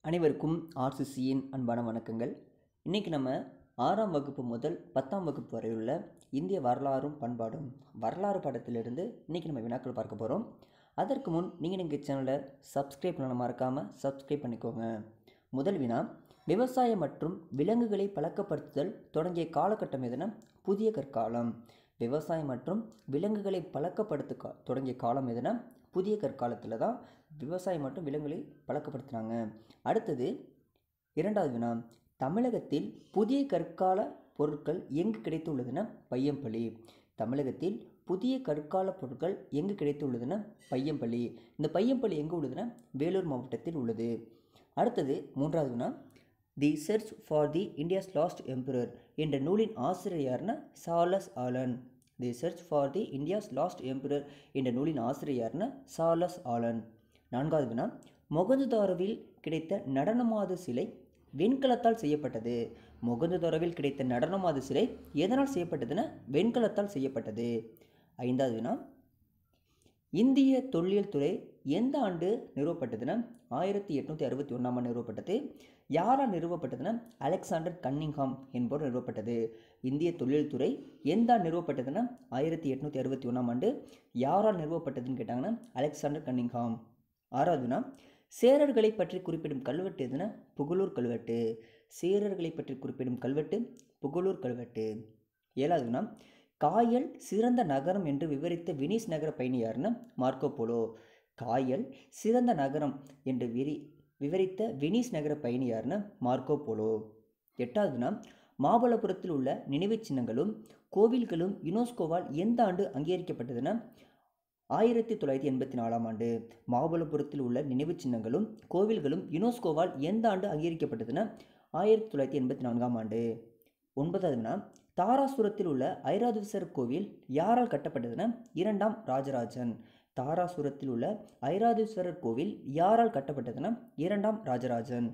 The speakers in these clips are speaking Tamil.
அனைவருக்கும் ஆர்சிசியின் அன்பான வணக்கங்கள் இன்றைக்கி நம்ம ஆறாம் வகுப்பு முதல் பத்தாம் வகுப்பு வரையுள்ள இந்திய வரலாறும் பண்பாடும் வரலாறு பாடத்திலிருந்து இன்றைக்கி நம்ம வினாக்கள் பார்க்க போகிறோம் அதற்கு முன் நீங்கள் எங்கள் சேனலை சப்ஸ்கிரைப் பண்ண மறக்காமல் சப்ஸ்கிரைப் பண்ணிக்கோங்க முதல் வினா விவசாயம் மற்றும் விலங்குகளை பழக்கப்படுத்துதல் தொடங்கிய காலகட்டம் எதுனா புதிய கற்காலம் விவசாயம் மற்றும் விலங்குகளை பழக்கப்படுத்த கா- தொடங்கிய காலம் எதுனா புதிய கற்காலத்தில் தான் விவசாயம் மற்றும் விலங்குகளை பழக்கப்படுத்தினாங்க அடுத்தது இரண்டாவது வினா தமிழகத்தில் புதிய கற்கால பொருட்கள் எங்கு கிடைத்துள்ளதுன்னா பையம்பள்ளி தமிழகத்தில் புதிய கற்கால பொருட்கள் எங்கு கிடைத்துள்ளதுன்னா பையம்பள்ளி இந்த பையம்பள்ளி எங்கே உள்ளதுன்னா வேலூர் மாவட்டத்தில் உள்ளது அடுத்தது மூன்றாவது வினா the search for the India's lost emperor என்ற நூலின் ஆசிரியர் யாருன்னா Charles Allen the search for the India's lost emperor என்ற நூலின் ஆசிரியர் யாருன்னா சார்லஸ் ஆலன் நான்காவது வினா மொகந்துதாரோவில் கிடைத்த நடனமாது சிலை வெண்கலத்தால் செய்யப்பட்டது மொகந்துதாரோவில் கிடைத்த நடனமாது சிலை எதனால் செய்யப்பட்டதுன்னா வெண்கலத்தால் செய்யப்பட்டது ஐந்தாவது வினா இந்திய தொல்லியல் துறை எந்த ஆண்டு நிறுவப்பட்டதுன்னா ஆயிரத்தி எட்நூற்றி அறுபத்தி ஒன்றாம் ஆண்டு நிறுவப்பட்டது யாரால் நிறுவப்பட்டதுன்னா அலெக்சாண்டர் கன்னிங்ஹாம் என்பவர் நிறுவப்பட்டது இந்திய தொல்லியல் துறை எந்த ஆண்டு நிறுவப்பட்டதுன்னா ஆயிரத்தி எட்நூற்றி அறுபத்தி ஒன்றாம் ஆண்டு யாரால் நிறுவப்பட்டதுன்னு கேட்டாங்கன்னா அலெக்சாண்டர் கன்னிங்ஹாம் ஆறாவதுனா சேரர்களை பற்றி குறிப்பிடும் கல்வெட்டு எதுனா புகழூர் கல்வெட்டு சேரர்களை பற்றி குறிப்பிடும் கல்வெட்டு புகழூர் கல்வெட்டு ஏழாவதுனா காயல் சிறந்த நகரம் என்று விவரித்த வெனிஸ் நகர பயணி யாருன்னா மார்க்கோ போலோ காயல் சிறந்த நகரம் என்று விரி விவரித்த வெனிஸ் நகர பயணி யாருன்னா மார்க்கோ போலோ எட்டாவதுனா மாமல்லபுரத்தில் உள்ள நினைவுச் சின்னங்களும் கோவில்களும் யுனெஸ்கோவால் எந்த ஆண்டு அங்கீகரிக்கப்பட்டதுன்னா ஆயிரத்தி தொள்ளாயிரத்தி எண்பத்தி நாலாம் ஆண்டு மாமல்லபுரத்தில் உள்ள நினைவுச் சின்னங்களும் கோவில்களும் யுனெஸ்கோவால் எந்த ஆண்டு அங்கீகரிக்கப்பட்டதுன்னா ஆயிரத்தி தொள்ளாயிரத்தி எண்பத்தி நான்காம் ஆண்டு ஒன்பதாவதுனா தாராசுரத்தில் உள்ள ஐராதேஸ்வரர் கோவில் யாரால் கட்டப்பட்டதுன்னா இரண்டாம் ராஜராஜன் தாராசுரத்தில் உள்ள ஐராதேஸ்வரர் கோவில் யாரால் கட்டப்பட்டதுன்னா இரண்டாம் ராஜராஜன்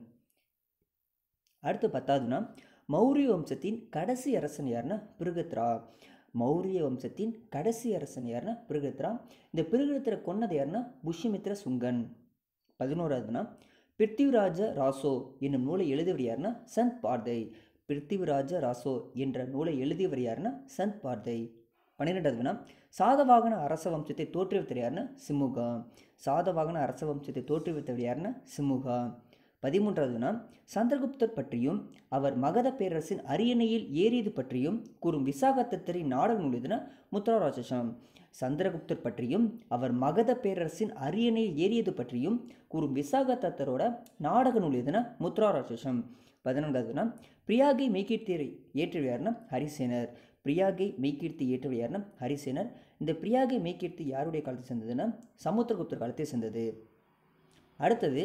அடுத்து பத்தாவதுனா மௌரிய வம்சத்தின் கடைசி அரசன் யாருன்னா பிருகத்ரா மௌரிய வம்சத்தின் கடைசி அரசன் யாருன்னா பிருகத்ரா இந்த பிருகத்ரை கொன்னது யாருன்னா புஷ்யமித்ர சுங்கன் பதினோராவதுனா பிருத்திவிராஜ ராசோ என்னும் நூலை எழுதியவர் யாருன்னா சந்த் பார்தை பிருத்திவிராஜ ராசோ என்ற நூலை எழுதியவர் யாருன்னா சந்த் பார்தை பன்னிரெண்டாவது வினா சாதவாகன அரச வம்சத்தை தோற்றுவித்தவர் யாருன்னா சிமுகா சாதவாகன அரச வம்சத்தை தோற்றுவித்தவர் யாருன்னா சிமுகா பதிமூன்றாவது வினா சந்திரகுப்தர் பற்றியும் அவர் மகத பேரரசின் அரியணையில் ஏறியது பற்றியும் கூறும் விசாகத்தத்தரின் நாடக நூல் எதுனா முத்ராராட்சசம் சந்திரகுப்தர் பற்றியும் அவர் மகத பேரரசின் அரியணையில் ஏறியது பற்றியும் கூறும் விசாகதத்தரோட நாடக நூல் எதுனா முத்ராராட்சசம் பதினான்காவதுனா பிரியாகை மெய்கீர்த்தியரை ஏற்றுவையார்னா ஹரிசேனர் பிரியாகை மெய்கீர்த்தி ஏற்றுவையார்னா ஹரிசேனர் இந்த பிரியாகை மெய்கீர்த்தி யாருடைய காலத்தை சேர்ந்ததுன்னா சமுத்திரகுப்தர் காலத்தை சேர்ந்தது அடுத்தது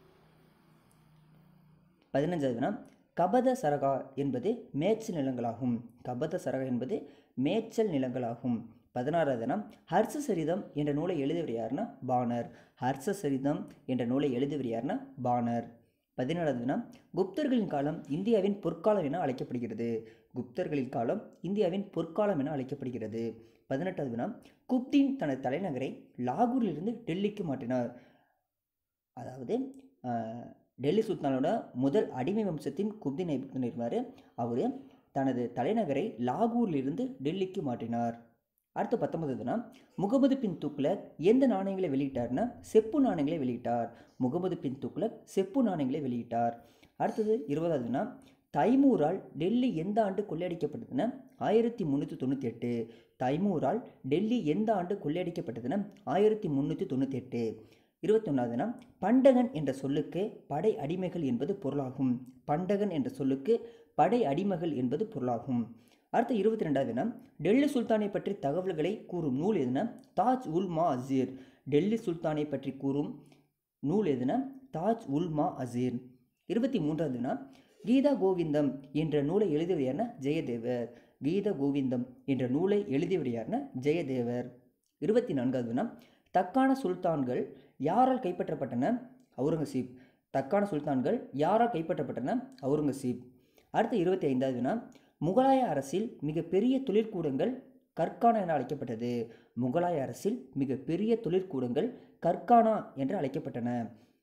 பதினஞ்சாவதுனா கபத சரகா என்பது மேய்ச்சல் நிலங்களாகும் கபத சரகா என்பது மேய்ச்சல் நிலங்களாகும் பதினாறாவதுனா ஹர்ஷ சரிதம் என்ற நூலை எழுதியவர் யாருன்னா பாணர் ஹர்ஷ சரிதம் என்ற நூலை எழுதியவர் யாருன்னா பாணர் பதினேழாவதுனா குப்தர்களின் காலம் இந்தியாவின் பொற்காலம் என அழைக்கப்படுகிறது குப்தர்களின் காலம் இந்தியாவின் பொற்காலம் என அழைக்கப்படுகிறது பதினெட்டாவதுனா குப்தின் தனது தலைநகரை லாகூரிலிருந்து டெல்லிக்கு மாற்றினார் அதாவது ஆஹ், டெல்லி சுல்தானோட முதல் அடிமை வம்சத்தின் குப்தின் ஐபக்தன் இருந்தார் அவர் தனது தலைநகரை லாகூரிலிருந்து டெல்லிக்கு மாற்றினார் அடுத்து பத்தொன்பதுனா முகமது பின் துக்ளக் எந்த நாணயங்களை வெளியிட்டார்னா செப்பு நாணயங்களை வெளியிட்டார் முகமது பின் துக்ளக் செப்பு நாணயங்களை வெளியிட்டார் அடுத்தது இருபதாவதுனா தைமூரால் டெல்லி எந்த ஆண்டு கொள்ளையடிக்கப்பட்டதுன்னா ஆயிரத்தி முந்நூற்றி தொண்ணூற்றி எட்டு தைமூரால் டெல்லி எந்த ஆண்டு கொள்ளையடிக்கப்பட்டதுன்னா ஆயிரத்தி முந்நூற்றி தொண்ணூற்றி எட்டு இருபத்தொன்னாவதுனா பண்டகன் என்ற சொல்லுக்கு படை அடிமைகள் என்பது பொருளாகும் பண்டகன் என்ற சொல்லுக்கு படை அடிமைகள் என்பது பொருளாகும் அடுத்த இருபத்தி ரெண்டாவதுனா டெல்லி சுல்தானை பற்றி தகவல்களை கூறும் நூல் எதுனா தாஜ் உல் மா அசீர் டெல்லி சுல்தானை பற்றி கூறும் நூல் எதுனா தாஜ் உல் மா அசீர் இருபத்தி மூன்றாவதுனா கீதா கோவிந்தம் என்ற நூலை எழுதியவர் யாருன்னா ஜெயதேவர் கீத கோவிந்தம் என்ற நூலை எழுதியவர் யாருன்னா ஜெயதேவர் இருபத்தி நான்காவதுனா தக்கான சுல்தான்கள் யாரால் கைப்பற்றப்பட்டன அவுரங்கசீப் தக்கான சுல்தான்கள் யாரால் கைப்பற்றப்பட்டன அவுரங்கசீப் அடுத்து இருபத்தி ஐந்தாவதுனா முகலாய அரசில் மிகப்பெரிய தொழிற்கூடங்கள் கற்கானா என அழைக்கப்பட்டது முகலாய அரசில் மிகப்பெரிய தொழிற்கூடங்கள் கற்கானா என்று அழைக்கப்பட்டன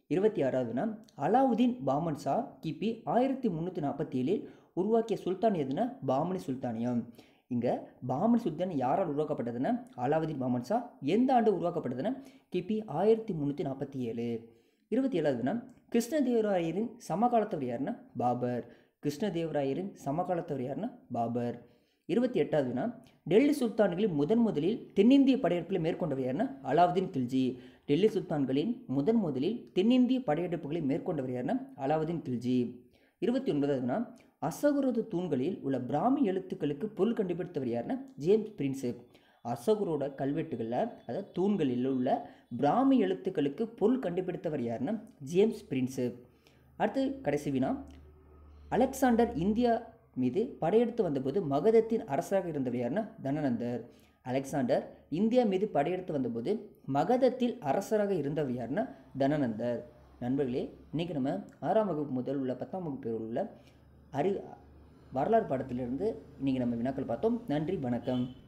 இருபத்தி ஆறாவதுனா அலாவுதீன் பாமன் ஷா கிபி ஆயிரத்தி முந்நூற்றி நாற்பத்தி ஏழில் உருவாக்கிய சுல்தான் எதுனா பாமனி சுல்தானியம் இங்கே பாமன் சுல்தான் யாரால் உருவாக்கப்பட்டதுன்னா அலாவுதீன் பாமன் ஷா எந்த ஆண்டு உருவாக்கப்பட்டதுன்னா கிபி ஆயிரத்தி முந்நூற்றி நாற்பத்தி ஏழு இருபத்தி ஏழாவதுனா கிருஷ்ணதேவராயரின் சமகாலத்தவர் யாருன்னா பாபர் கிருஷ்ணதேவராயரின் சமகாலத்தவர் யாருன்னா பாபர் இருபத்தி எட்டாவதுனா டெல்லி சுல்தான்களின் முதன் முதலில் தென்னிந்திய படையெடுப்புகளை மேற்கொண்டவர் யாருன்னா அலாவுதீன் கில்ஜி டெல்லி சுல்தான்களின் முதன் முதலில் தென்னிந்திய படையெடுப்புகளை மேற்கொண்டவர் யாருன்னா அலாவுதீன் கில்ஜி இருபத்தி ஒன்பதாவதுனா அசகுரது தூண்களில் உள்ள பிராமி எழுத்துக்களுக்கு பொருள் கண்டுபிடித்தவர் யாருன்னா ஜேம்ஸ் பிரின்செப் அசகுரோட கல்வெட்டுகளில் அதாவது தூண்களில் உள்ள பிராமி எழுத்துக்களுக்கு பொருள் கண்டுபிடித்தவர் யாருன்னா ஜேம்ஸ் பிரின்செப் அடுத்து கடைசி வினா அலெக்சாண்டர் இந்தியா மீது படையெடுத்து வந்தபோது மகதத்தின் அரசராக இருந்தவர் யாருன்னா தனநந்தர் அலெக்சாண்டர் இந்தியா மீது படையெடுத்து வந்தபோது மகதத்தில் அரசராக இருந்தவர் யாருன்னா தனநந்தர் நண்பர்களே இன்றைக்கி நம்ம ஆறாம் வகுப்பு முதல் உள்ள பத்தாம் வகுப்பு உள்ள அறி வரலாறு பாடத்திலிருந்து இன்றைக்கி நம்ம வினாக்கள் பார்த்தோம் நன்றி வணக்கம்